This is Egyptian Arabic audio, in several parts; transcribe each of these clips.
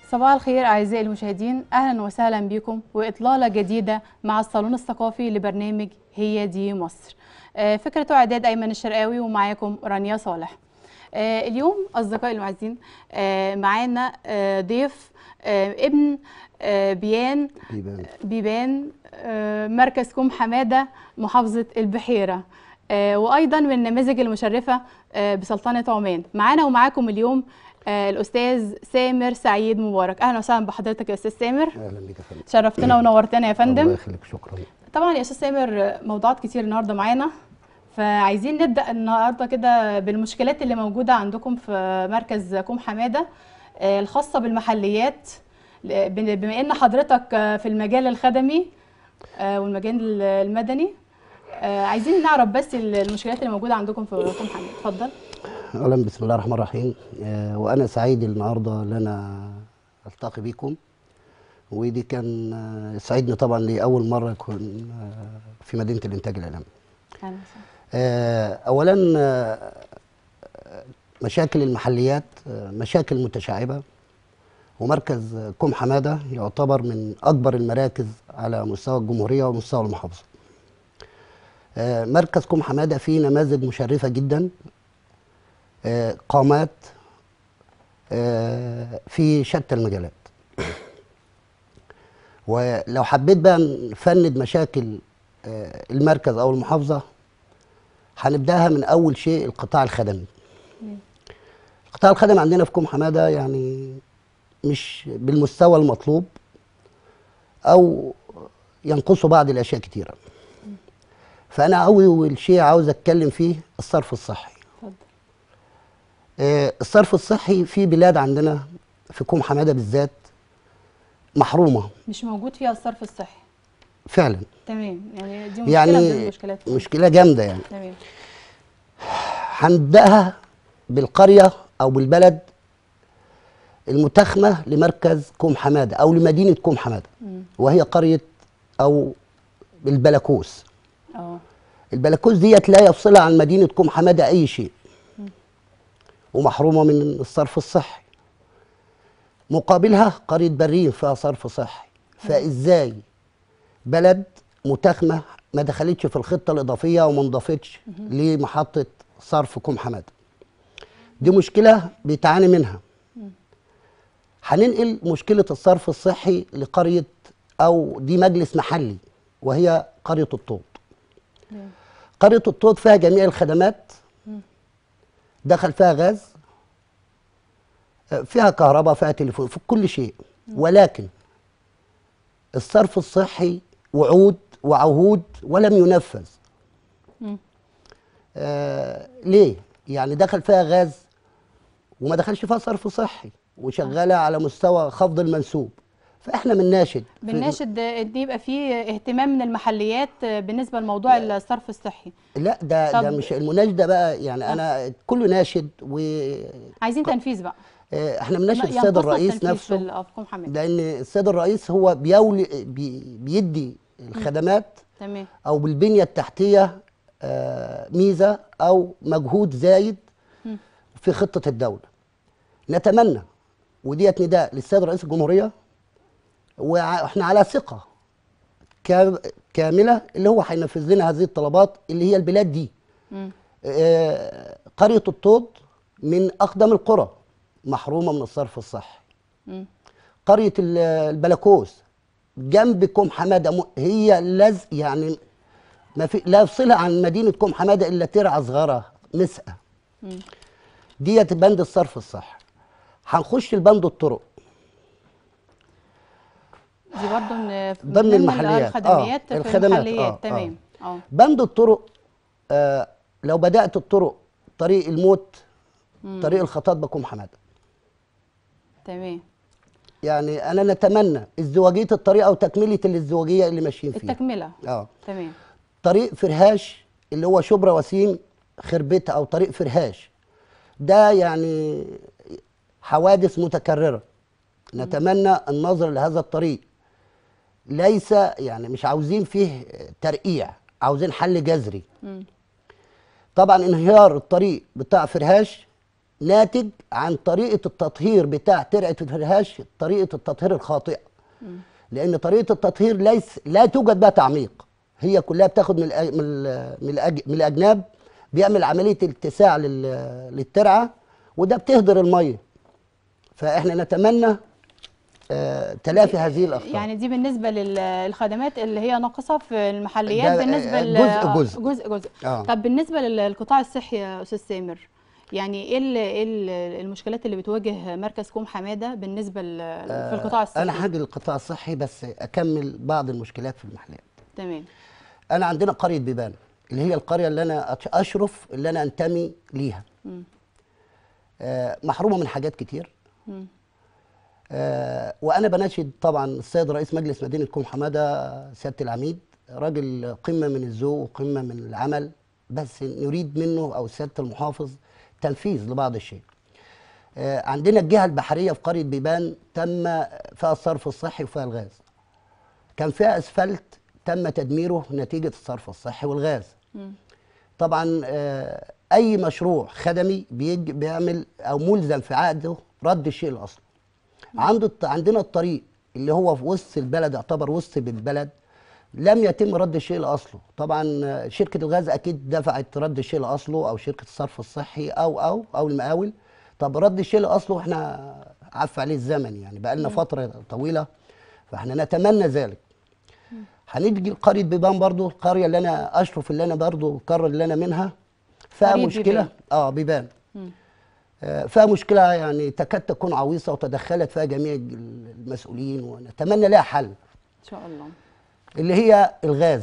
صباح الخير أعزائي المشاهدين أهلا وسهلا بكم وإطلالة جديدة مع الصالون الثقافي لبرنامج هي دي مصر آه، فكرة إعداد أيمن الشرقاوي ومعاكم رانيا صالح آه، اليوم أصدقائي المعزين آه، معانا آه، ضيف آه، ابن آه، بيان بيبان بيبان آه، مركز كوم حمادة محافظة البحيرة آه، وأيضا من النماذج المشرفة آه، بسلطنة عمان معانا ومعاكم اليوم آه، الأستاذ سامر سعيد مبارك أهلا وسهلا بحضرتك يا أستاذ سامر اهلا بك يا فندم شرفتنا ونورتنا يا الله فندم يخليك شكرا طبعا يا أستاذ سامر موضوعات كتير النهاردة معانا فعايزين نبدأ النهاردة كده بالمشكلات اللي موجودة عندكم في مركز كوم حمادة آه، الخاصة بالمحليات ل- بما ان حضرتك آه، في المجال الخدمي آه، والمجال المدني آه، عايزين نعرف بس المشكلات اللي موجوده عندكم في كوم حماد اتفضل اولا بسم الله الرحمن الرحيم آه، وانا سعيد النهارده ان انا التقي بكم ودي كان آه، يسعدني طبعا لاول مره اكون آه، في مدينه الانتاج الاعلامي أهلا وسهلا. آه، اولا آه، مشاكل المحليات آه، مشاكل متشعبه ومركز آه، كوم حماده يعتبر من اكبر المراكز على مستوى الجمهوريه ومستوى المحافظه آه، مركز كوم حماده فيه نماذج مشرفه جدا آه، قامات آه، في شتى المجالات ولو حبيت بقى نفند مشاكل آه، المركز او المحافظه هنبداها من اول شيء القطاع الخدمي القطاع الخدمي عندنا في كوم حماده يعني مش بالمستوى المطلوب او ينقصه بعض الاشياء كتيره فانا اول شيء عاوز اتكلم فيه الصرف الصحي اتفضل آه، الصرف الصحي في بلاد عندنا في كوم حماده بالذات محرومه مش موجود فيها الصرف الصحي فعلا تمام يعني دي مشكله من يعني المشكلات مشكله جامده يعني تمام هنبداها بالقريه او بالبلد المتخمه لمركز كوم حماده او لمدينه كوم حماده مم. وهي قريه او البلكوس اه البلكوس ديت لا يفصلها عن مدينه كوم حماده اي شيء ومحرومه من الصرف الصحي مقابلها قريه بريم فيها صرف صحي فازاي بلد متخمه ما دخلتش في الخطه الاضافيه وما انضافتش لمحطه صرف كوم حماده دي مشكله بيتعاني منها هننقل مشكله الصرف الصحي لقريه او دي مجلس محلي وهي قريه الطوط تمام. قريه الطوط فيها جميع الخدمات دخل فيها غاز آه، فيها كهرباء فيها تليفون في كل شيء ولكن الصرف الصحي وعود وعهود ولم ينفذ مم. آه ليه يعني دخل فيها غاز وما دخلش فيها صرف صحي وشغاله على مستوى خفض المنسوب فاحنا بنناشد في- بنناشد ان يبقى في اهتمام من المحليات بالنسبه لموضوع الصرف الصحي لا ده طب- ده مش المناشده بقى يعني انا كله ناشد واحنا عايزين تنفيذ بقى بنناشد السيد ينقصنا الرئيس التنفيذ في نفسه ال- في كوم حماد لان السيد الرئيس هو بيولي بي بيدي الخدمات تمام او بالبنيه التحتيه آه، ميزه او مجهود زايد مم. في خطه الدوله نتمنى وديت نداء للسيد رئيس الجمهوريه واحنا على ثقه كام- كامله اللي هو هينفذ لنا هذه الطلبات اللي هي البلاد دي مم. آه، قريه الطوط من اقدم القرى محرومه من الصرف الصحي مم. قريه ال- البلكوس جنب كوم حماده م- هي لزق يعني ما في لا يفصلها عن مدينه كوم حماده الا ترعه صغيره مسقه مم. ديت بند الصرف الصحي هنخش البند الطرق دي برضو من ضمن المحليات. الخدميات آه، في الخدمات، المحليات آه، تمام اه بند الطرق آه لو بدات الطرق طريق الموت مم. طريق الخطاط بكوم حماده تمام يعني انا نتمنى ازدواجيه الطريق او تكمله الازدواجيه اللي ماشيين فيها التكمله اه تمام طريق فرهاش اللي هو شبرا وسيم خربتة او طريق فرهاش ده يعني حوادث متكررة نتمنى النظر لهذا الطريق ليس يعني مش عاوزين فيه ترقيع عاوزين حل جذري مم. طبعا انهيار الطريق بتاع فرهاش ناتج عن طريقه التطهير بتاع ترعه الفرهاش طريقه التطهير الخاطئه لان طريقه التطهير ليس لا توجد بها تعميق هي كلها بتاخد من الأ- من ال- من, الأج- من الاجناب بيعمل عمليه اتساع لل- للترعه وده بتهدر الميه فاحنا نتمنى آه، تلافي هذه الاخطاء يعني دي بالنسبه للخدمات اللي هي ناقصه في المحليات ده، بالنسبه آه، ل- جزء- جزء. جزء جزء آه. طب بالنسبه للقطاع الصحي يا استاذ سامر يعني ايه ال- إيه ال- المشكلات اللي بتواجه مركز كوم حماده بالنسبه ل- في القطاع الصحي انا هاجي للقطاع الصحي بس اكمل بعض المشكلات في المحلات تمام انا عندنا قريه بيبان اللي هي القريه اللي انا أش- اشرف اللي انا انتمي ليها مم. آه، محرومه من حاجات كتير مم. آه، وانا بناشد طبعا السيد رئيس مجلس مدينه كوم حماده سياده العميد راجل قمه من الذوق وقمه من العمل بس نريد منه او سياده المحافظ تنفيذ لبعض الشيء آه، عندنا الجهه البحريه في قريه بيبان تم فيها الصرف الصحي وفيها الغاز كان فيها اسفلت تم تدميره نتيجه الصرف الصحي والغاز مم. طبعا آه، اي مشروع خدمي بيج بيعمل او ملزم في عقده رد الشيء الاصلي عنده الط- عندنا الطريق اللي هو في وسط البلد يعتبر وسط بالبلد لم يتم رد الشيء لاصله طبعا آه، شركه الغاز اكيد دفعت رد الشيء لاصله او شركه الصرف الصحي او او او المقاول طب رد الشيء لاصله احنا عف عليه الزمن يعني بقى لنا فتره طويله فاحنا نتمنى ذلك هنيجي لقريه بيبان برضو القريه اللي انا اشرف اللي انا برضو القاره اللي انا منها فيها قرية مشكله بيبان. اه بيبان مم. آه، فيها مشكله يعني تكاد تكون عويصه وتدخلت فيها جميع المسؤولين ونتمنى لها حل ان شاء الله اللي هي الغاز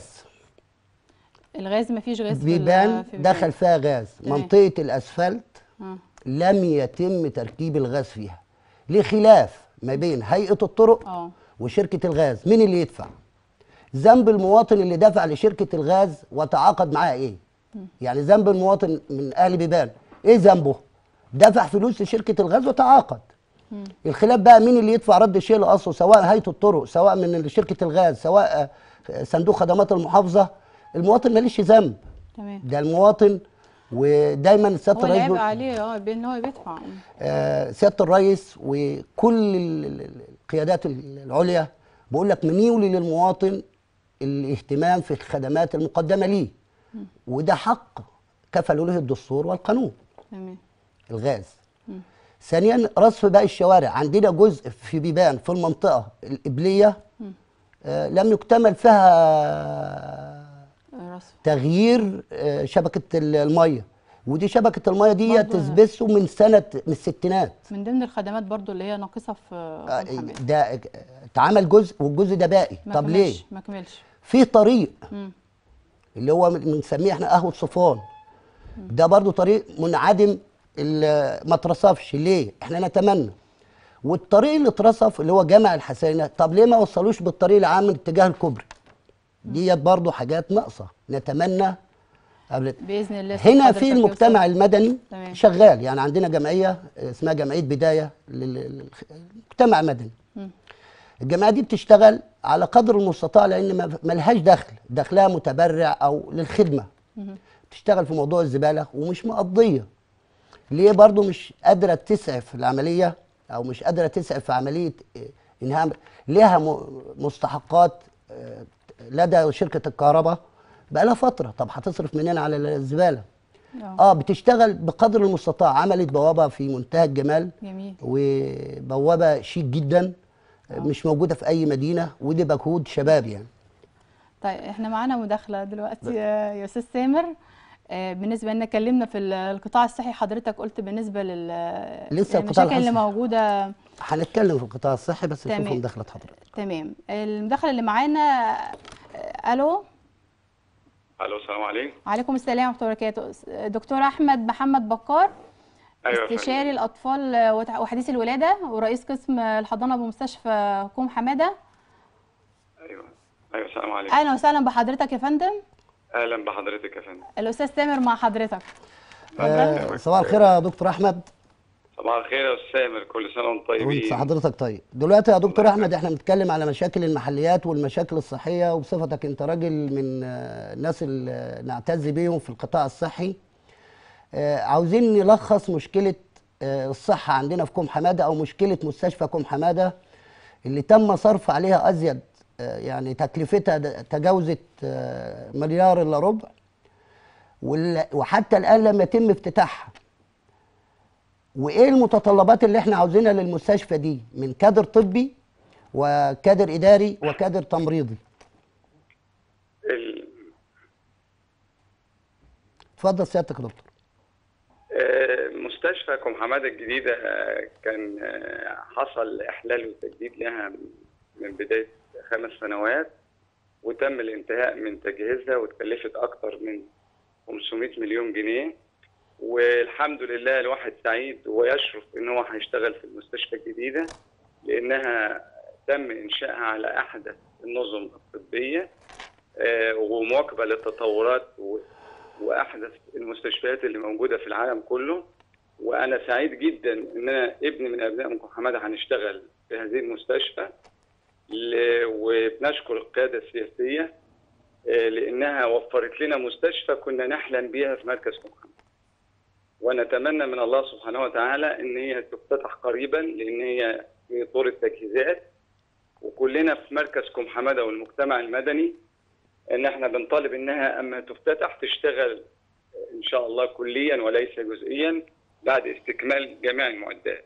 الغاز ما فيش غاز في ال- بيبان في دخل فيها غاز تمام. منطقه الاسفلت آه. لم يتم تركيب الغاز فيها لخلاف ما بين هيئه الطرق اه وشركه الغاز مين اللي يدفع ذنب المواطن اللي دفع لشركه الغاز وتعاقد معاها ايه يعني ذنب المواطن من اهل بيبان ايه ذنبه دفع فلوس لشركه الغاز وتعاقد الخلاف بقى مين اللي يدفع رد الشيء لاصله سواء هيئه الطرق سواء من شركه الغاز سواء آه، صندوق خدمات المحافظه المواطن ماليش ذنب تمام ده المواطن ودايما سياده هو اللي الرئيس هيبقى بيقول- عليه اه بان هو بيدفع آه، سياده الرئيس وكل ال- ال- القيادات العليا بقول لك من يولي للمواطن الاهتمام في الخدمات المقدمه ليه وده حق كفله له الدستور والقانون تمام الغاز ثانيا رصف باقي الشوارع عندنا جزء في بيبان في المنطقه القبليه آه، لم يكتمل فيها رصف تغيير آه، شبكه ال- الميه ودي شبكه الميه دي برضه- تثبته من سنه من الستينات من ضمن الخدمات برضو اللي هي ناقصه في آه، أم حماد ده اتعمل جزء والجزء ده باقي ما طب ليه كملش ما كملش في طريق مم. اللي هو من- بنسميه احنا قهوه صفوان ده برضو طريق منعدم ال- ما اترصفش ليه احنا نتمنى والطريق اللي اترصف اللي هو جامع الحسينه طب ليه ما وصلوش بالطريق العام من اتجاه الكوبري ديت برضو حاجات ناقصه نتمنى قبل باذن الله هنا حضرتك في يوصل. المجتمع المدني تمام. شغال يعني عندنا جمعيه اسمها جمعيه بدايه لل- للمجتمع المدني مم. الجمعيه دي بتشتغل على قدر المستطاع لان ما- ملهاش دخل دخلها متبرع او للخدمه مهم. بتشتغل في موضوع الزباله ومش مقضيه ليه برضو مش قادره تسعف العمليه او مش قادره تسعف في عمليه إيه، انها لها م- مستحقات آه، لدى شركه الكهرباء بقى لها فتره طب هتصرف منين على الزباله اه اه بتشتغل بقدر المستطاع عملت بوابه في منتهى الجمال جميل وبوابه شيك جدا مش موجوده في اي مدينه ودي مجهود شباب يعني طيب احنا معانا مداخله دلوقتي يا يا استاذ سامر آه، بالنسبه ان اتكلمنا في ال- القطاع الصحي حضرتك قلت بالنسبه لل لسه القطاع المشاكل اللي الصحي. موجوده هنتكلم في القطاع الصحي بس نشوف تمام. مداخله حضرتك تمام المداخله اللي معانا آه، الو الو السلام عليكم عليكم السلام ورحمه الله وبركاته دكتور احمد محمد بكار ايوه يا فندم. استشاري الاطفال وتع- وحديث الولاده ورئيس قسم الحضانه بمستشفى كوم حماده ايوه ايوه السلام عليكم اهلا وسهلا بحضرتك يا فندم اهلا بحضرتك يا فندم الاستاذ تامر مع حضرتك آه صباح الخير يا دكتور احمد صباح الخير يا استاذ سامر كل سنه وانتم وانت طيبين حضرتك طيب دلوقتي يا دكتور احمد احنا بنتكلم على مشاكل المحليات والمشاكل الصحيه وبصفتك انت راجل من آه، الناس اللي نعتز بيهم في القطاع الصحي آه، عاوزين نلخص مشكله آه، الصحه عندنا في كوم حماده او مشكله مستشفى كوم حماده اللي تم صرف عليها ازيد آه، يعني تكلفتها د- تجاوزت آه، مليار الا ربع وال- وحتى الان لم يتم افتتاحها وايه المتطلبات اللي احنا عاوزينها للمستشفى دي من كادر طبي وكادر اداري وكادر تمريضي ال- اتفضل سيادتك يا دكتور آه، مستشفى كوم حمادة الجديدة آه، كان آه، حصل إحلال وتجديد لها من بداية خمس سنوات وتم الانتهاء من تجهيزها وتكلفت أكثر من 500 مليون جنيه والحمد لله الواحد سعيد ويشرف إن هو هيشتغل في المستشفى الجديدة لأنها تم إنشائها على أحدث النظم الطبية آه، ومواكبة للتطورات و- واحدث المستشفيات اللي موجوده في العالم كله وانا سعيد جدا ان انا ابن من ابناء ام حماده هنشتغل في هذه المستشفى ل- وبنشكر القياده السياسيه آه، لانها وفرت لنا مستشفى كنا نحلم بيها في مركز ام حماده ونتمنى من الله سبحانه وتعالى ان هي تفتتح قريبا لان هي في طور التجهيزات وكلنا في مركز كوم حماده والمجتمع المدني ان احنا بنطالب انها اما تفتتح تشتغل ان شاء الله كليا وليس جزئيا بعد استكمال جميع المعدات.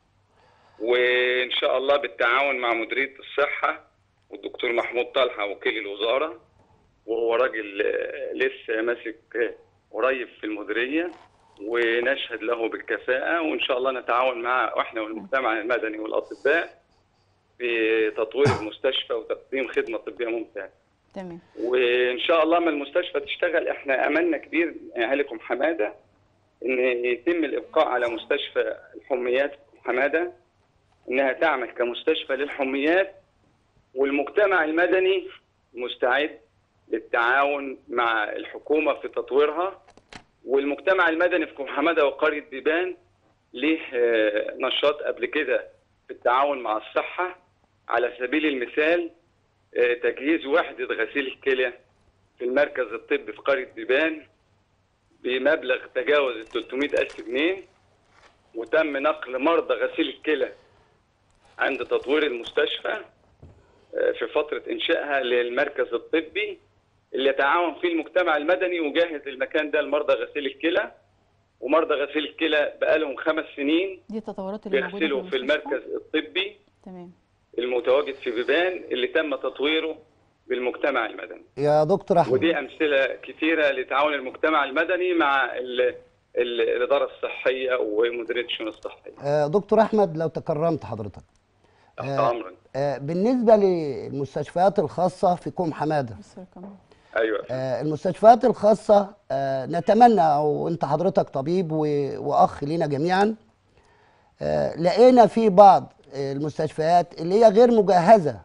وان شاء الله بالتعاون مع مديريه الصحه والدكتور محمود طلحه وكيل الوزاره وهو راجل آه، لسه ماسك آه، قريب في المديريه ونشهد له بالكفاءه وان شاء الله نتعاون معه واحنا والمجتمع المدني والاطباء في تطوير المستشفى وتقديم خدمه طبيه ممتازه. تمام وان شاء الله ما المستشفى تشتغل احنا املنا كبير اهاليكم حماده ان يتم الابقاء على مستشفى الحميات حماده انها تعمل كمستشفى للحميات والمجتمع المدني مستعد للتعاون مع الحكومه في تطويرها والمجتمع المدني في كوم حماده وقريه بيبان ليه آه، نشاط قبل كده في التعاون مع الصحه على سبيل المثال آه، تجهيز وحدة غسيل الكلى في المركز الطبي في قرية بيبان بمبلغ تجاوز ال 300 ألف جنيه وتم نقل مرضى غسيل الكلى عند تطوير المستشفى آه، في فترة إنشائها للمركز الطبي اللي يتعاون فيه المجتمع المدني وجهز المكان ده لمرضى غسيل الكلى ومرضى غسيل الكلى بقالهم خمس سنين دي التطورات اللي موجوده بيغسلوا في المستشفى؟ المركز الطبي تمام المتواجد في بيبان اللي تم تطويره بالمجتمع المدني يا دكتور احمد ودي امثله كثيره لتعاون المجتمع المدني مع ال ال الاداره الصحيه ومديريه الشؤون الصحيه آه، دكتور احمد لو تكرمت حضرتك تحت آه. امرك آه، بالنسبه للمستشفيات الخاصه في كوم حماده بص كمان ايوه آه، المستشفيات الخاصه آه، نتمنى او انت حضرتك طبيب و- واخ لينا جميعا آه، لقينا في بعض آه، المستشفيات اللي هي غير مجهزه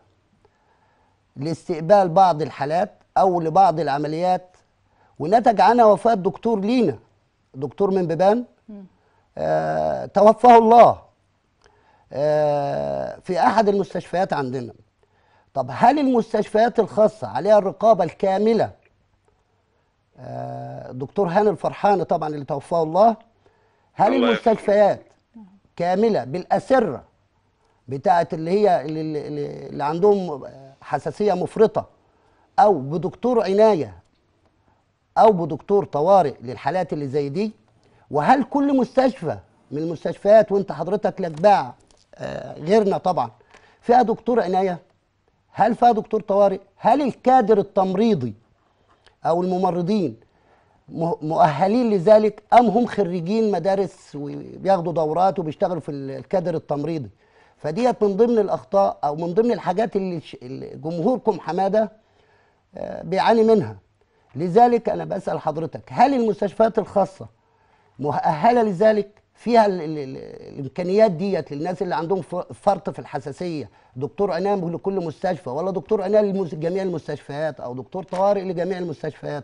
لاستقبال بعض الحالات او لبعض العمليات ونتج عنها وفاه دكتور لينا دكتور من بيبان آه توفاه الله آه في احد المستشفيات عندنا طب هل المستشفيات الخاصه عليها الرقابه الكامله آه دكتور هاني الفرحاني طبعا اللي توفاه الله هل الله يرحمه. المستشفيات كامله بالاسره بتاعت اللي هي اللي, اللي, اللي عندهم حساسيه مفرطه او بدكتور عنايه او بدكتور طوارئ للحالات اللي زي دي وهل كل مستشفى من المستشفيات وانت حضرتك لك باع آه، غيرنا طبعا فيها دكتور عنايه هل فيها دكتور طوارئ هل الكادر التمريضي او الممرضين مه- مؤهلين لذلك ام هم خريجين مدارس وبياخدوا دورات وبيشتغلوا في ال- الكادر التمريضي فديت من ضمن الاخطاء او من ضمن الحاجات اللي ش- اللي جمهوركم حماده آه، بيعاني منها لذلك انا بسال حضرتك هل المستشفيات الخاصه مؤهله لذلك فيها ال ال ال الامكانيات ديت للناس اللي عندهم ف- فرط في الحساسيه دكتور عنايه لكل مستشفى ولا دكتور عنايه لجميع المستشفيات او دكتور طوارئ لجميع المستشفيات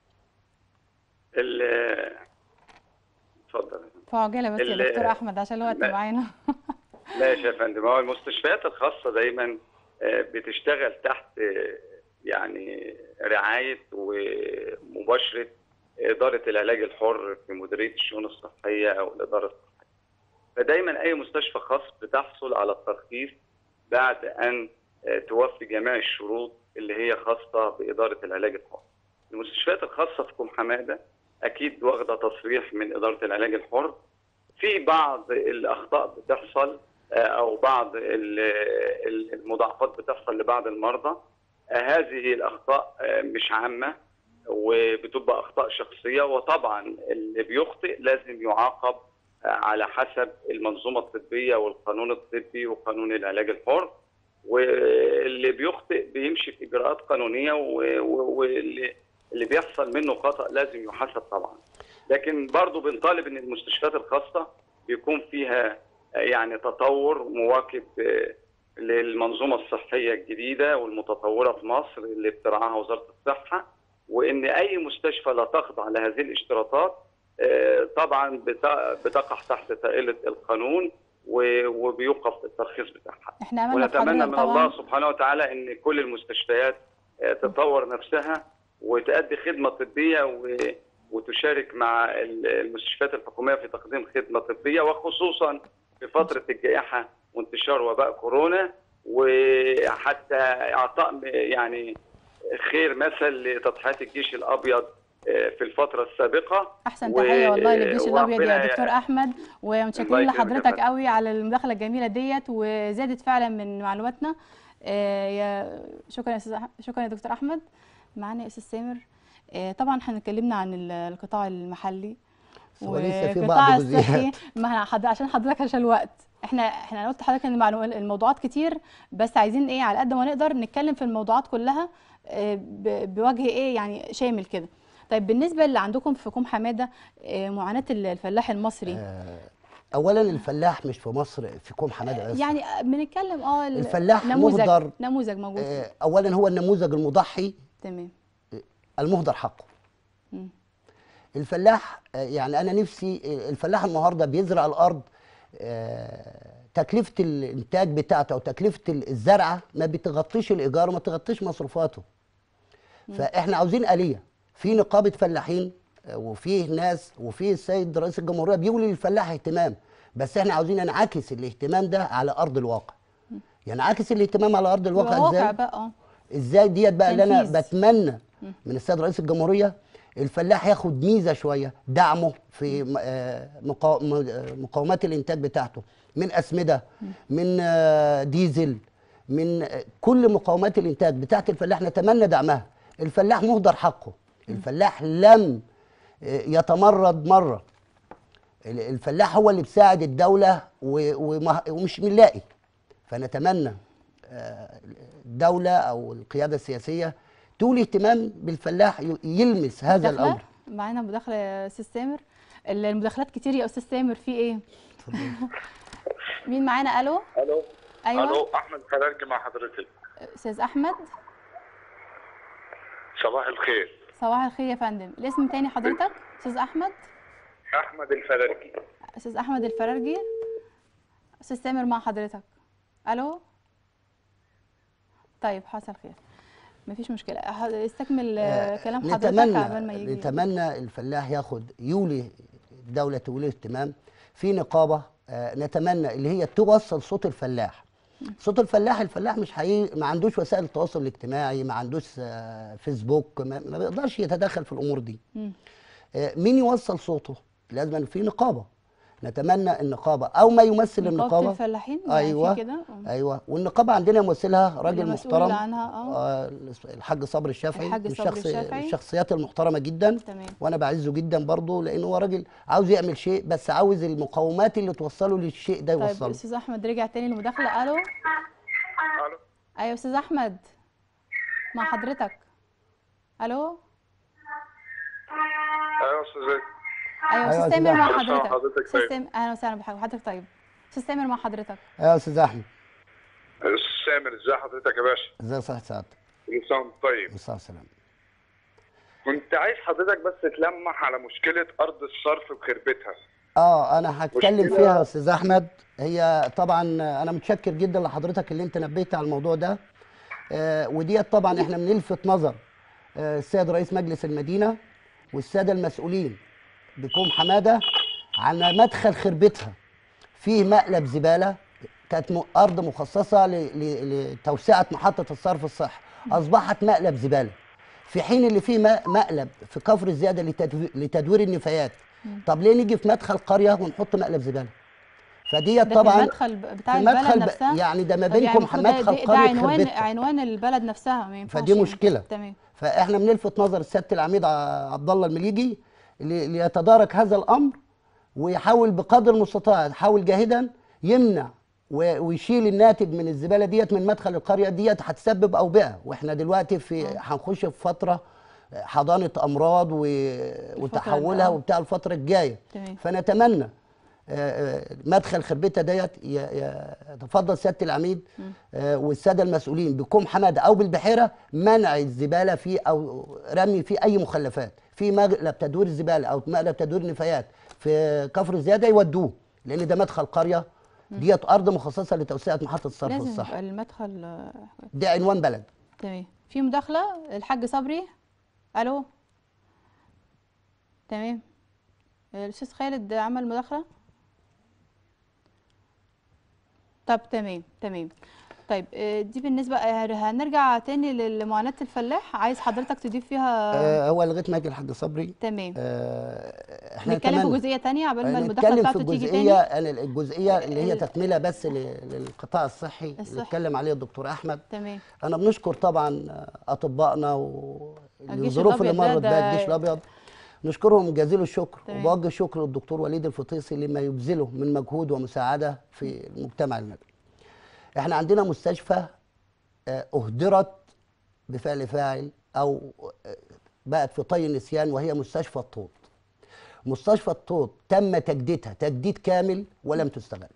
ال- اتفضل في عجاله بس يا ال- دكتور احمد عشان الوقت ما- معانا ماشي يا فندم هو المستشفيات الخاصه دايما آه، بتشتغل تحت آه، يعني رعايه ومباشره اداره العلاج الحر في مديريه الشؤون الصحيه او الاداره الصحيه فدايما اي مستشفى خاص بتحصل على الترخيص بعد ان آه، توفي جميع الشروط اللي هي خاصه باداره العلاج الحر. المستشفيات الخاصه في كوم حماده اكيد واخده تصريح من اداره العلاج الحر في بعض الاخطاء بتحصل آه، او بعض ال- ال- المضاعفات بتحصل لبعض المرضى آه، هذه الاخطاء آه، مش عامه وبتبقى اخطاء شخصيه وطبعا اللي بيخطئ لازم يعاقب آه، على حسب المنظومه الطبيه والقانون الطبي وقانون العلاج الحر واللي بيخطئ بيمشي في اجراءات قانونيه و- و- واللي اللي بيحصل منه خطا لازم يحاسب طبعا لكن برضو بنطالب ان المستشفيات الخاصه بيكون فيها آه، يعني تطور مواكب آه، للمنظومه الصحيه الجديده والمتطوره في مصر اللي بترعاها وزاره الصحه وان اي مستشفى لا تخضع لهذه الاشتراطات آه، طبعا بت- بتقع تحت طائله القانون و- وبيوقف الترخيص بتاعها احنا املنا ونتمنى بحضرتك من طبعا الله سبحانه وتعالى ان كل المستشفيات آه، تطور نفسها وتؤدي خدمه طبيه و- وتشارك مع ال- المستشفيات الحكوميه في تقديم خدمه طبيه وخصوصا في فتره الجائحه وانتشار وباء كورونا وحتى اعطاء م- يعني خير مثل لتضحيات الجيش الابيض آه، في الفتره السابقه احسن و- تحيه والله للجيش الابيض وربنا يا دكتور احمد الله ومتشكرين يكرمك يا لحضرتك فندم. قوي على المداخله الجميله ديت وزادت فعلا من معلوماتنا آه، يا شكرا يا استاذ أح- شكرا يا دكتور احمد معانا يا استاذ سامر آه، طبعا احنا اتكلمنا عن ال- القطاع المحلي هو لسه في والقطاع بعض الصحي جزئيات ما احنا حض- عشان حضرتك عشان الوقت احنا احنا أنا قلت لحضرتك ان المعلومات الموضوعات كتير بس عايزين ايه على قد ما نقدر نتكلم في الموضوعات كلها آه، ب- بوجه ايه يعني شامل كده طيب بالنسبه اللي عندكم في كوم حماده آه، معاناه الفلاح المصري اولا الفلاح مش في مصر في كوم حماده بس يعني بنتكلم اه ال- الفلاح نموذج مهدر. نموذج موجود فيه. آه، اولا هو النموذج المضحي تمام المهدر حقه مم. الفلاح آه، يعني انا نفسي آه، الفلاح النهارده بيزرع الارض آه، تكلفه الانتاج بتاعته او تكلفه الزرعه ما بتغطيش الايجار وما تغطيش مصروفاته فاحنا عاوزين اليه في نقابه فلاحين آه، وفيه ناس وفيه السيد رئيس الجمهوريه بيولي للفلاح اهتمام بس احنا عاوزين نعكس الاهتمام ده على ارض الواقع ينعكس الاهتمام على ارض الواقع الواقع ازاي بقى اه ازاي ديت بقى اللي انا تنفيذ. بتمنى من السيد رئيس الجمهوريه الفلاح ياخد ميزه شويه دعمه في م- آه، مقا- م- آه، مقاومات الانتاج بتاعته من اسمده من آه، ديزل من آه، كل مقاومات الانتاج بتاعت الفلاح نتمنى دعمها الفلاح مهدر حقه الفلاح لم آه، يتمرد مره ال- الفلاح هو اللي بيساعد الدوله و- وما- ومش بنلاقي فنتمنى آه، الدوله او القياده السياسيه تولي اهتمام بالفلاح ي- يلمس هذا مداخلة؟ الامر معانا مداخله يا استاذ سامر ال- المداخلات كتير يا استاذ سامر في ايه مين معانا الو الو ايوه الو احمد فرارجي مع حضرتك استاذ احمد صباح الخير صباح الخير يا فندم الاسم تاني حضرتك استاذ احمد احمد الفرارجي استاذ احمد الفرارجي استاذ سامر مع حضرتك الو طيب حصل خير مفيش مشكله ح- استكمل آه، كلام حضرتك نتمنى عبال ما يجي نتمنى الفلاح ياخد يولي الدوله تولي اهتمام في نقابه آه، نتمنى اللي هي توصل صوت الفلاح صوت الفلاح الفلاح مش حقيقي ما عندوش وسائل التواصل الاجتماعي ما عندوش آه، فيسبوك ما, ما بيقدرش يتدخل في الامور دي مم. آه، مين يوصل صوته لازم في نقابه نتمنى النقابه او ما يمثل نقابة النقابه الفلاحين يعني في ايوه كده آه. ايوه والنقابه عندنا يمثلها راجل اللي مسؤول محترم عنها، آه. آه، الحاج صبري الشافعي الحاج من صبري الشخص- الشافعي. الشخصيات المحترمه جدا تمام. وانا بعزه جدا برضه لانه هو راجل عاوز يعمل شيء بس عاوز المقومات اللي توصله للشيء ده طيب يوصله استاذ احمد رجع تاني للمداخله الو الو ايوه استاذ احمد مع حضرتك الو ايوه استاذ ايوه أيوة استاذ يا سامر أستاذ مع أحمد. حضرتك حضرتك استاذ طيب. سامر اهلا وسهلا بحضرتك طيب استاذ سامر مع حضرتك ايوه يا استاذ احمد استاذ سامر ازي حضرتك يا باشا ازي صحه سعادتك كل سنه وانت طيب بالصحه والسلامه كنت عايز حضرتك بس تلمح على مشكله ارض الصرف بخربتها اه انا هتكلم مشكلة- فيها يا استاذ احمد هي طبعا انا متشكر جدا لحضرتك اللي انت نبهت على الموضوع ده آه وديت طبعا احنا بنلفت نظر آه السيد رئيس مجلس المدينه والساده المسؤولين بكوم حماده على مدخل خربتها فيه مقلب زباله كانت م- ارض مخصصه ل- ل- لتوسعه محطه الصرف الصحي اصبحت مقلب زباله في حين اللي فيه م- مقلب في كفر الزياده لتدوي- لتدوير النفايات طب ليه نيجي في مدخل قريه ونحط مقلب زباله فديت ده طبعا في المدخل ب- بتاع في البلد المدخل ب- نفسها يعني ده ما طب بينكم يعني المفروض ده- مدخل ده, ده قريه عنوان خربتة. عنوان البلد نفسها ما ينفعش فدي يعني. مشكلة. تمام فاحنا بنلفت نظر سياده العميد ع- عبد الله المليجي لي- ليتدارك هذا الامر ويحاول بقدر المستطاع يحاول جاهدا يمنع و- ويشيل الناتج من الزباله ديت من مدخل القريه ديت هتسبب اوبئه واحنا دلوقتي في هنخش في فتره حضانه امراض و... وتحولها آه. وبتاع الفتره الجايه تمام. فنتمنى آه، آه، مدخل خربته ديت ي- ي- يتفضل سياده العميد آه، والساده المسؤولين بكم حماده او بالبحيره منع الزباله فيه او رمي فيه اي مخلفات في مقلب تدوير الزباله او مقلب تدوير نفايات في كفر الزياده يودوه لان ده مدخل قريه ديت ارض مخصصه لتوسعه محطه الصرف لازم الصحي يبقى المدخل آه، ده عنوان بلد تمام في مداخلة الحاج صبري الو تمام الاستاذ خالد عمل مداخلة طب تمام تمام طيب آه، دي بالنسبة آه، هنرجع تاني لمعاناة الفلاح عايز حضرتك تضيف فيها آه، هو لغايه ما يجي الحاج صبري تمام آه، احنا نتكلم في نتمنى- جزئية تانية قبل ما المداخلة نتكلم في بتاعته تيجي الجزئيه تاني أنا الجزئيه اللي هي ال- تكمله بس ل- للقطاع الصحي اللي الصحي. اتكلم عليه الدكتور احمد تمام انا بنشكر طبعا اطبائنا و الجيش الظروف اللي الأبيض ده- مرت بها ده- الجيش الابيض نشكرهم جزيل الشكر تمام. وبوجه شكر للدكتور وليد الفطيسي لما يبذله من مجهود ومساعده في المجتمع المدني. احنا عندنا مستشفى آه، اهدرت بفعل فاعل او آه، بقت في طي النسيان وهي مستشفى الطوط. مستشفى الطوط تم تجديدها تجديد كامل ولم تستغل.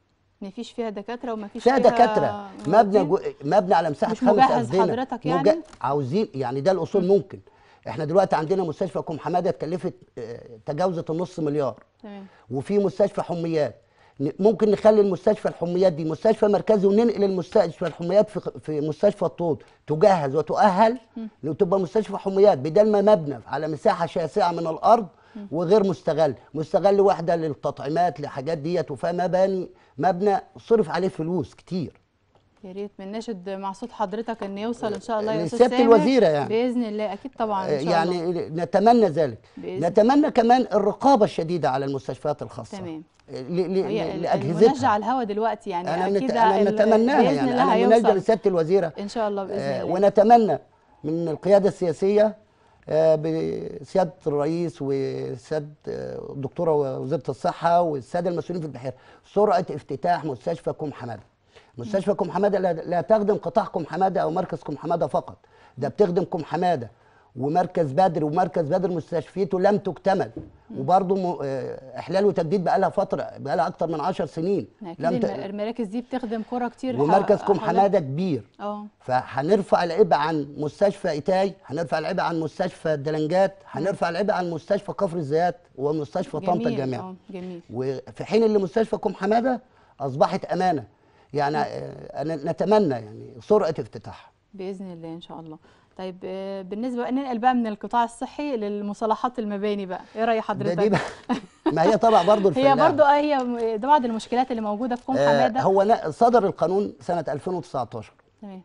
مفيش فيها دكاترة ومفيش فيها دكاتره مبنى موظفين؟ جو... مبنى على مساحه مش خمس مجهز أفدنة. حضرتك مج- يعني؟ عاوزين يعني ده الاصول ممكن احنا دلوقتي عندنا مستشفى كوم حماده اتكلفت آه، تجاوزت النص مليار تمام وفي مستشفى حميات ن- ممكن نخلي المستشفى الحميات دي مستشفى مركزي وننقل المستشفى الحميات في في مستشفى الطوط تجهز وتؤهل وتبقى مستشفى حميات بدل ما مبنى على مساحه شاسعه من الارض وغير مستغل مستغل واحده للتطعيمات لحاجات ديت وفيها مباني مبنى صرف عليه فلوس كتير يا ريت بنناشد مع صوت حضرتك ان يوصل ان شاء الله يا استاذ لسيادة سامر الوزيرة يعني. باذن الله اكيد طبعا ان شاء يعني الله نتمنى ذلك بإذن. نتمنى كمان الرقابه الشديده على المستشفيات الخاصه تمام. ل- ل- هي ل- ال- لاجهزتها المناجة على الهوا دلوقتي يعني انا اكيد نت... انا ال- نتمناها باذن يعني الله انا مناشده هيوصل لسياده الوزيره ان شاء الله باذن آه، الله ونتمنى من القياده السياسيه آه، بسياده الرئيس وسياده آه، الدكتوره وزيره الصحه والساده المسؤولين في البحيره سرعه افتتاح مستشفى كوم حماده مستشفى كوم حماده لا, لا تخدم قطاع كوم حماده او مركز كوم حماده فقط ده بتخدم كوم حماده ومركز بدر ومركز بدر مستشفيته لم تكتمل وبرضه م- آه، احلال وتجديد بقى لها فتره بقى لها اكتر من 10 سنين اكيد لم ت... الم- المراكز دي بتخدم قرى كتير حو- ومركز كوم حواليها. حماده كبير اه فهنرفع العبء عن مستشفى ايتاي هنرفع العبء عن مستشفى الدلنجات هنرفع العبء عن مستشفى كفر الزيات ومستشفى طنطا جميل الجامعي اه جميل وفي حين اللي مستشفى كوم حماده اصبحت امانه يعني آه، أنا نتمنى يعني سرعه افتتاحها باذن الله ان شاء الله طيب آه، بالنسبه بقى ننقل بقى من القطاع الصحي للمصالحات المباني بقى ايه راي ده حضرتك دي بقى ما هي طبعا برضه هي الفلاح. برضو اه هي م- ده بعض المشكلات اللي موجوده في كوم آه، حماده هو نا- صدر القانون سنه 2019 تمام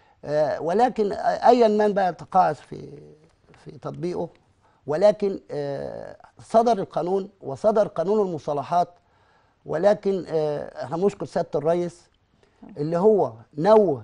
آه، ولكن ايا من بقى تقاعس في في تطبيقه ولكن آه، صدر القانون وصدر قانون المصالحات ولكن آه، احنا نشكر سياده الرئيس اللي هو نوه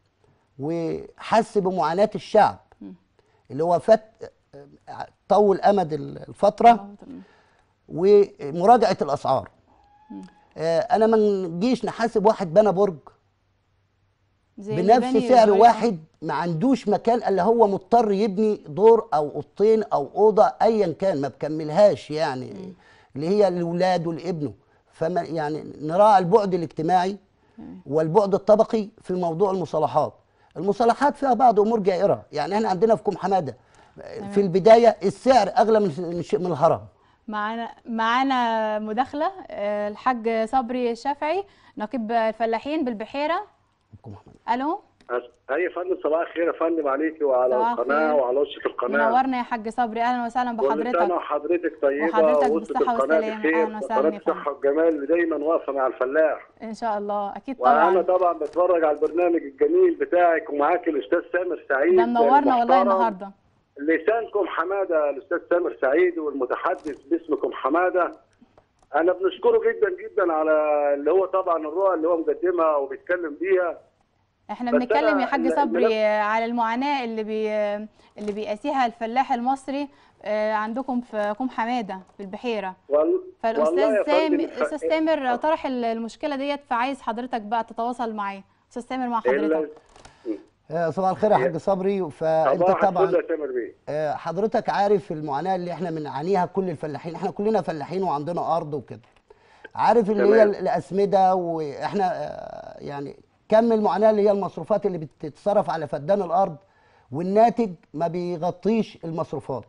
وحس بمعاناه الشعب اللي هو فات آه، طول امد الفتره آه، تمام. ومراجعه الاسعار آه، انا ما نجيش نحاسب واحد بنى برج زي بنفس المباني سعر الصغيرة. واحد ما عندوش مكان الا هو مضطر يبني دور او اوضتين او اوضه ايا كان ما بكملهاش يعني اللي هي لاولاده لابنه فما يعني نراعي البعد الاجتماعي والبعد الطبقي في موضوع المصالحات المصالحات فيها بعض امور جائره يعني احنا عندنا في كوم حماده في البدايه السعر اغلى من من من الهرم معانا معانا مداخله آه، الحاج صبري الشافعي نقيب الفلاحين بالبحيره كوم حمادة. الو اي يا فندم صباح الخير يا فندم عليكي وعلى صباح القناه الخير. وعلى وسط القناه منورنا يا حاج صبري اهلا وسهلا كل سنه بحضرتك وحضرتك طيبه وحضرتك ووسط بالصحة القناه والسلامة. بخير أهلا وسهلا قناه يا فندم. الصحه والجمال اللي دايما واقفه مع الفلاح ان شاء الله اكيد وانا طبعا طبعا بتفرج على البرنامج الجميل بتاعك ومعاك الاستاذ سامر سعيد ده منورنا والله المحترم. النهارده لسانكم حماده الاستاذ سامر سعيد والمتحدث باسمكم حماده انا بنشكره جدا جدا على اللي هو طبعا الرؤى اللي هو مقدمها وبيتكلم بيها احنا بس بنتكلم أنا يا حاج ال- صبري الملف- آه، على المعاناة اللي بي اللي بيقاسيها الفلاح المصري آه، عندكم في كوم حمادة في البحيرة وال... والله فالاستاذ يا سام فندم الاستاذ سامر طرح ال- المشكلة ديت فعايز حضرتك بقى تتواصل معاه استاذ سامر مع حضرتك آه، صباح الخير يا حاج صبري فانت صباح طبعا الفل يا سامر بيه آه، حضرتك عارف المعاناه اللي احنا بنعانيها كل الفلاحين احنا كلنا فلاحين وعندنا ارض وكده عارف اللي هي تمام. الاسمده واحنا آه، يعني كم المعاناه اللي هي المصروفات اللي بتتصرف على فدان الارض والناتج ما بيغطيش المصروفات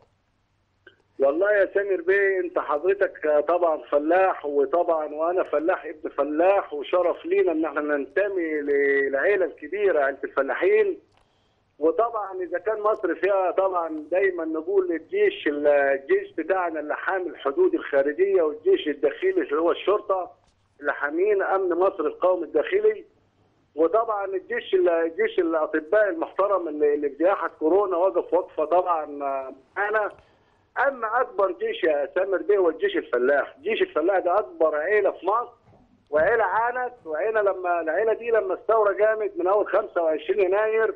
والله يا سامر بيه انت حضرتك طبعا فلاح وطبعا وانا فلاح ابن فلاح وشرف لينا ان احنا ننتمي للعيله الكبيره عيله الفلاحين وطبعا اذا كان مصر فيها طبعا دايما نقول الجيش الجيش بتاعنا اللي حامي الحدود الخارجيه والجيش الداخلي اللي هو الشرطه اللي حامين امن مصر القومي الداخلي وطبعا الجيش الجيش الاطباء المحترم اللي اللي في جائحه كورونا وقف وقفه طبعا معانا اما اكبر جيش يا سامر بيه هو الجيش الفلاح، جيش الفلاح ده اكبر عيله في مصر وعيله عانت وعيله لما العيله دي لما استورى جامد من اول 25 يناير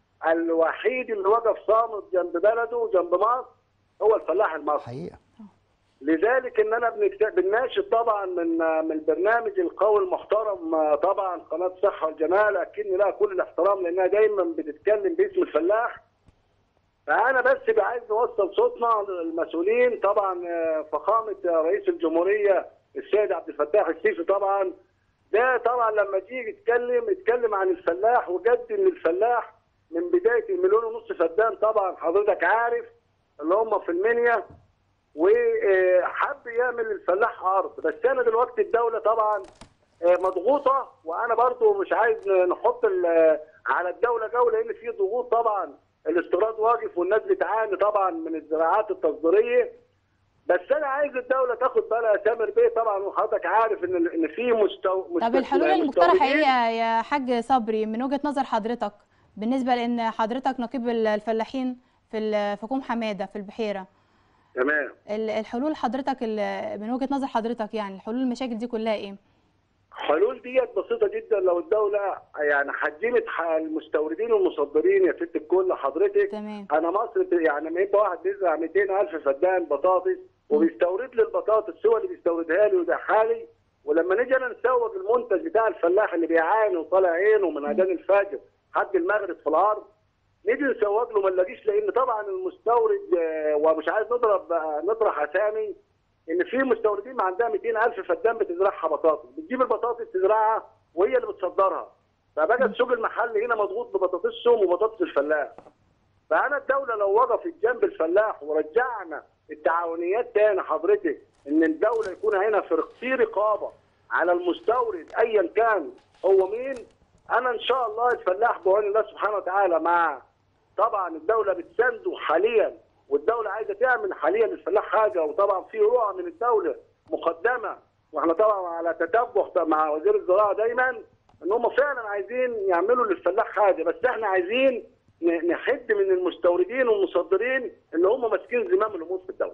الوحيد اللي وقف صامت جنب بلده وجنب مصر هو الفلاح المصري. حقيقه لذلك ان انا بنكت- بنناشد طبعا من من البرنامج القوي المحترم آه، طبعا قناه صحه والجمال اكن لها كل الاحترام لانها دايما بتتكلم باسم الفلاح فانا بس عايز نوصل صوتنا للمسؤولين طبعا آه، فخامه رئيس الجمهوريه السيد عبد الفتاح السيسي طبعا ده طبعا لما تيجي يتكلم يتكلم عن الفلاح وجد ان الفلاح من بدايه المليون ونص فدان طبعا حضرتك عارف اللي هم في المنيا وحب يعمل للفلاح ارض بس انا دلوقتي الدوله طبعا آه، مضغوطه وانا برضو مش عايز نحط ال- على الدوله جو لان في ضغوط طبعا الاستيراد واقف والناس بتعاني طبعا من الزراعات التصديريه بس انا عايز الدوله تاخد بالها يا سامر بيه طبعا وحضرتك عارف ان ان في مستو طب الحلول المقترحة ايه يا يا حاج صبري من وجهة نظر حضرتك بالنسبة لان حضرتك نقيب الفلاحين في ال- في كوم حمادة في البحيرة تمام ال- الحلول حضرتك ال- من وجهة نظر حضرتك يعني الحلول المشاكل دي كلها ايه حلول ديت بسيطه جدا لو الدوله يعني حجمت ح- المستوردين والمصدرين يا ست الكل حضرتك تمام انا مصر ب- يعني لما يبقى واحد بيزرع 200000 فدان بطاطس وبيستورد لي البطاطس هو اللي بيستوردها لي ويبيعها لي ولما نيجي انا نسوق المنتج بتاع الفلاح اللي بيعاني وطالع عينه من اذان الفجر لحد المغرب في الارض نيجي نسوق له ما نلاقيش لان طبعا المستورد آه، ومش عايز نضرب آه، نطرح اسامي ان في مستوردين ما عندها 200000 فدان بتزرعها بطاطس بتجيب البطاطس تزرعها وهي اللي بتصدرها فبقى السوق المحلي هنا مضغوط ببطاطسهم وبطاطس الفلاح فانا الدوله لو وقفت جنب الفلاح ورجعنا التعاونيات تاني حضرتك ان الدوله يكون هنا في في رقابه على المستورد ايا كان هو مين انا ان شاء الله الفلاح بعون الله سبحانه وتعالى مع طبعا الدوله بتسانده حاليا والدوله عايزه تعمل حاليا للفلاح حاجه وطبعا في رؤى من الدوله مقدمه واحنا طبعا على تتبع مع وزير الزراعه دايما ان هم فعلا عايزين يعملوا للفلاح حاجه بس احنا عايزين ن- نحد من المستوردين والمصدرين اللي هم ماسكين زمام الامور في الدوله.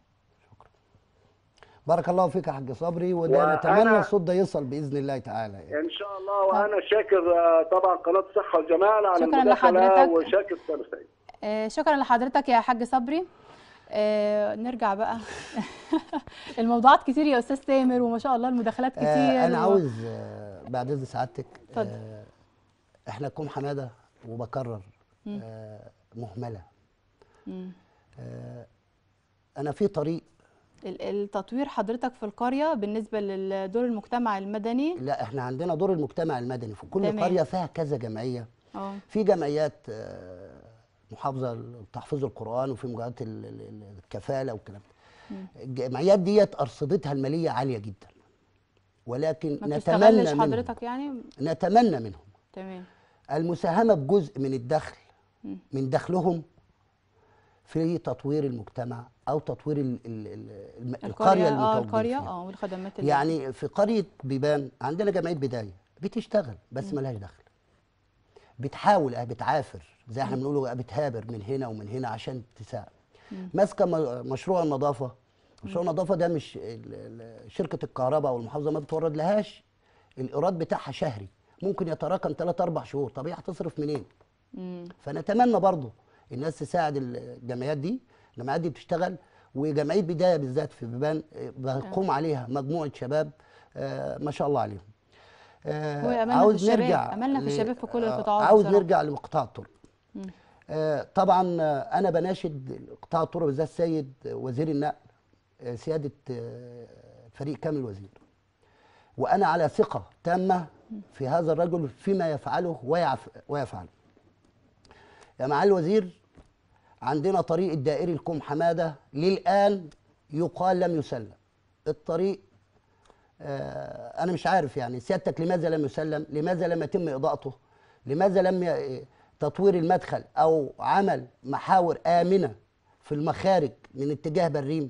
بارك الله فيك يا حاج صبري وده وأنا- نتمنى الصوت ده يصل باذن الله تعالى يعني. ان شاء الله وانا شاكر آه، طبعا قناه الصحه والجمال على شكراً المداخله لحضرتك. وشاكر سامر سعيد. آه، شكرا لحضرتك يا حاج صبري آه، نرجع بقى الموضوعات كتير يا استاذ تامر وما شاء الله المداخلات كتير آه انا و- عاوز آه بعد اذن سعادتك اتفضل. آه احنا كوم حماده وبكرر آه مهمله مم. آه انا في طريق ال- التطوير حضرتك في القرية بالنسبة لدور المجتمع المدني لا احنا عندنا دور المجتمع المدني في كل تمام. قريه فيها كذا جمعيه اه في جمعيات آه، محافظه لتحفيظ القران وفي مجموعات ال- ال- ال- الكفاله والكلام ده الجمعيات ديت ارصدتها الماليه عاليه جدا ولكن ما نتمنى بتستغلش منهم حضرتك يعني نتمنى منهم تمام المساهمه بجزء من الدخل من دخلهم في تطوير المجتمع او تطوير ال ال ال الم- القريه اه المتواجدين القريه فيها. اه والخدمات اللي يعني في قريه بيبان عندنا جمعيه بدايه بتشتغل بس ملهاش دخل بتحاول اه بتعافر زي احنا بنقوله اه بتهابر من هنا ومن هنا عشان تساعد ماسكه م- مشروع النظافه مشروع النظافه ده مش ال- ال- شركه الكهرباء او المحافظه ما بتورد لهاش الايراد بتاعها شهري ممكن يتراكم 3 4 شهور طب هي هتصرف منين مم. فنتمنى برضه الناس تساعد الجمعيات دي الجمعيات دي بتشتغل وجمعيه بدايه بالذات في بيبان آه، بقوم عليها مجموعه شباب آه، ما شاء الله عليهم آه، هو أملنا في الشباب، أملنا في ل- الشباب في كل آه، القطاعات عاوز بصراحة. نرجع لقطاع الطرق آه، طبعا آه، انا بناشد قطاع الطرق بالذات السيد وزير النقل آه، سياده آه، فريق كامل وزير وانا على ثقه تامه في هذا الرجل فيما يفعله ويعف ويفعله يا معالي الوزير عندنا طريق الدائري لكم حماده للان يقال لم يسلم الطريق آه انا مش عارف يعني سيادتك لماذا لم يسلم لماذا لم يتم اضاءته لماذا لم ي... تطوير المدخل او عمل محاور امنه في المخارج من اتجاه بريم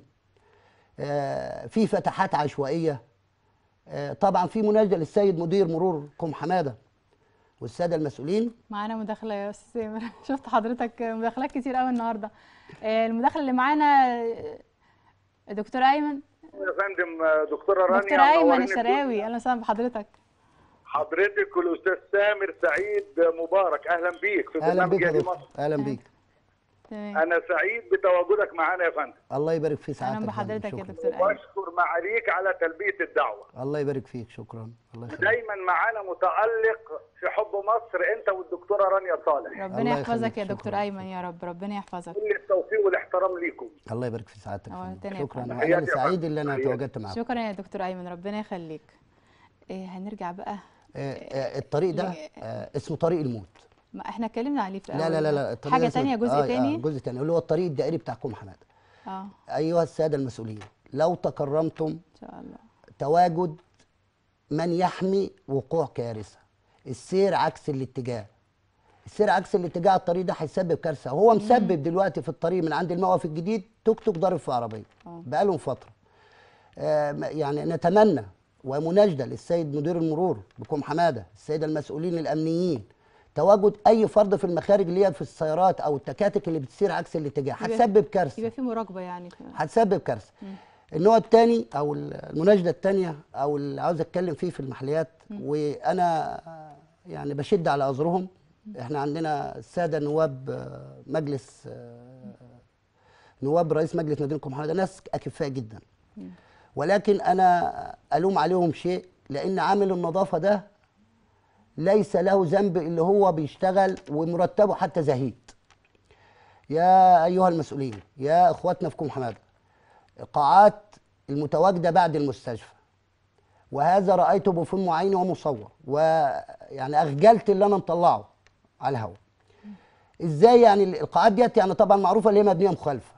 آه في فتحات عشوائيه آه طبعا في مناشده للسيد مدير مرور كم حماده والساده المسؤولين معانا مداخله يا استاذ سامر شفت حضرتك مداخلات كتير قوي النهارده آه، المداخله اللي معانا آه، دكتور ايمن يا فندم دكتوره رانيا دكتور ايمن منورين الشراوي اهلا وسهلا بحضرتك حضرتك والاستاذ سامر سعيد مبارك اهلا بيك في اهلا برنامج بيك يا يا دي دكتور مصر اهلا بيك تمام انا سعيد بتواجدك معانا يا فندم الله يبارك في سعادتك اهلا يا فندم. بحضرتك يا شكراً. دكتور ايمن واشكر معاليك على تلبيه الدعوه الله يبارك فيك شكرا الله يخليك دايما معانا متالق في حب مصر انت والدكتوره رانيا صالح ربنا الله يحفظك يخليك، يا دكتور شكراً. ايمن يا رب ربنا يحفظك كل التوفيق والاحترام ليكم الله يبارك في سعادتك يا اه، فندم. تاني يا شكرا فندم. وانا تحياتي يا سعيد فندم. اللي انا تحياتي. تواجدت معاكم شكرا يا دكتور ايمن ربنا يخليك إيه هنرجع بقى آه، آه، الطريق ده آه، اسمه طريق الموت ما احنا اتكلمنا عليه في لا لا لا لا الطريق حاجه ده اسمه- تانية جزء آه، آه، تاني جزء تاني اللي هو الطريق الدائري بتاع كوم حماده اه ايها الساده المسؤولين لو تكرمتم ان شاء الله تواجد من يحمي وقوع كارثه السير عكس الاتجاه السير عكس الاتجاه على الطريق ده هيسبب كارثه هو مسبب دلوقتي في الطريق من عند الموقف الجديد توك توك ضارب في عربيه اه. بقالهم فتره آه، م- يعني نتمنى ومناشده للسيد مدير المرور بكم حماده السيده المسؤولين الامنيين تواجد اي فرد في المخارج اللي هي في السيارات او التكاتك اللي بتسير عكس الاتجاه يبقى- هتسبب كارثه يبقى في مراقبه يعني في- هتسبب كارثه النوع الثاني او المناشده الثانيه او اللي عاوز اتكلم فيه في المحليات وانا يعني بشد على اذرهم احنا عندنا الساده نواب آه، مجلس آه، نواب رئيس مجلس مدينه كومحمد ناس اكفاء جدا ولكن انا الوم عليهم شيء لان عامل النظافه ده ليس له ذنب اللي هو بيشتغل ومرتبه حتى زهيد يا ايها المسؤولين يا اخواتنا في كوم حماده القاعات المتواجده بعد المستشفى وهذا رايته بفم عيني ومصور ويعني اخجلت اللي انا مطلعه على الهواء ازاي يعني القاعات ديت يعني طبعا معروفه اللي هي مبنيه مخالفه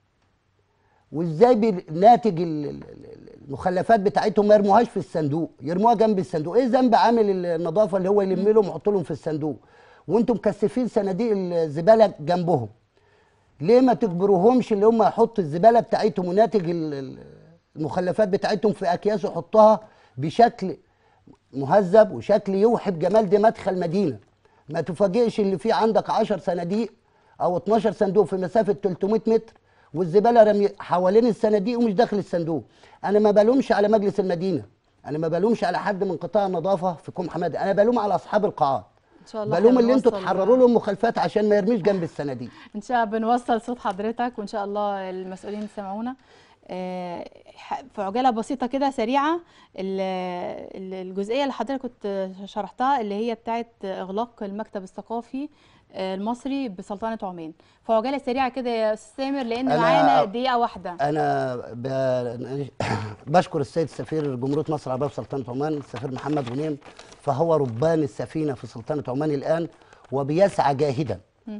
وازاي بي- ناتج ال- ال- ال- المخلفات بتاعتهم ما يرموهاش في الصندوق يرموها جنب الصندوق ايه ذنب عامل النظافه اللي هو يلم لهم يحط لهم في الصندوق وانتم مكثفين صناديق الزباله جنبهم ليه ما تجبروهمش اللي هم يحطوا الزباله بتاعتهم وناتج ال- ال- المخلفات بتاعتهم في اكياس ويحطها بشكل مهذب وشكل يوحي بجمال دي مدخل مدينه ما تفاجئش اللي في عندك 10 صناديق او 12 صندوق في مسافه 300 متر والزباله رمي حوالين الصناديق ومش داخل الصندوق انا ما بلومش على مجلس المدينه انا ما بلومش على حد من قطاع النظافه في كوم حماده انا بلوم على اصحاب القاعات ان شاء الله بلوم احنا اللي انتوا بنوصل- تحرروا لهم مخالفات عشان ما يرميش جنب الصناديق ان شاء الله بنوصل صوت حضرتك وان شاء الله المسؤولين يسمعونا آه، ح- في عجاله بسيطه كده سريعه ال- ال- الجزئيه اللي حضرتك كنت شرحتها اللي هي بتاعه اغلاق المكتب الثقافي آه، المصري بسلطنه عمان في عجاله سريعه كده يا استاذ سامر لان أنا- معانا دقيقه واحده انا ب... بشكر السيد سفير جمهوريه مصر العربيه في سلطنه عمان السفير محمد غنيم فهو ربان السفينه في سلطنه عمان الان وبيسعى جاهدا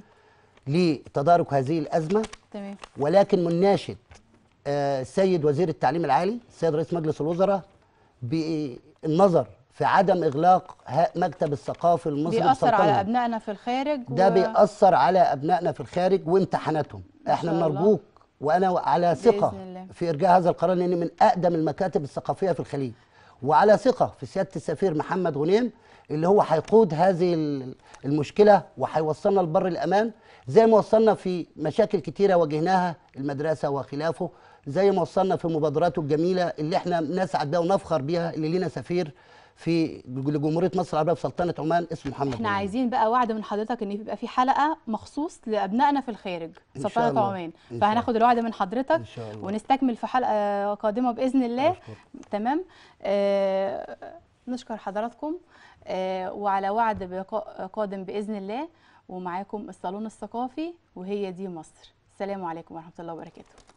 لتدارك هذه الازمه تمام ولكن مناشد آه، السيد وزير التعليم العالي السيد رئيس مجلس الوزراء بالنظر في عدم اغلاق ها- مكتب الثقافي المصري بيأثر على بسلطنة. ابنائنا في الخارج ده و- بيأثر على ابنائنا في الخارج وامتحاناتهم احنا شاء الله. بنرجوك وانا على ثقه بإذن الله. في ارجاع هذا القرار لان من اقدم المكاتب الثقافيه في الخليج وعلى ثقه في سياده السفير محمد غنيم اللي هو هيقود هذه ال- المشكله وهيوصلنا لبر الامان زي ما وصلنا في مشاكل كتيره واجهناها المدرسه وخلافه زي ما وصلنا في مبادراته الجميله اللي احنا نسعد بها ونفخر بها اللي لينا سفير في لجمهوريه مصر العربيه في سلطنه عمان اسمه محمد احنا غنيم. عايزين بقى وعد من حضرتك ان يبقى في حلقه مخصوص لابنائنا في الخارج إن شاء سلطنه الله. عمان إن شاء فهناخد الوعد من حضرتك إن شاء الله. ونستكمل في حلقه قادمه باذن الله أشكرك. تمام آه نشكر حضراتكم آه وعلى وعد بقاء قادم باذن الله ومعاكم الصالون الثقافي وهي دي مصر السلام عليكم ورحمه الله وبركاته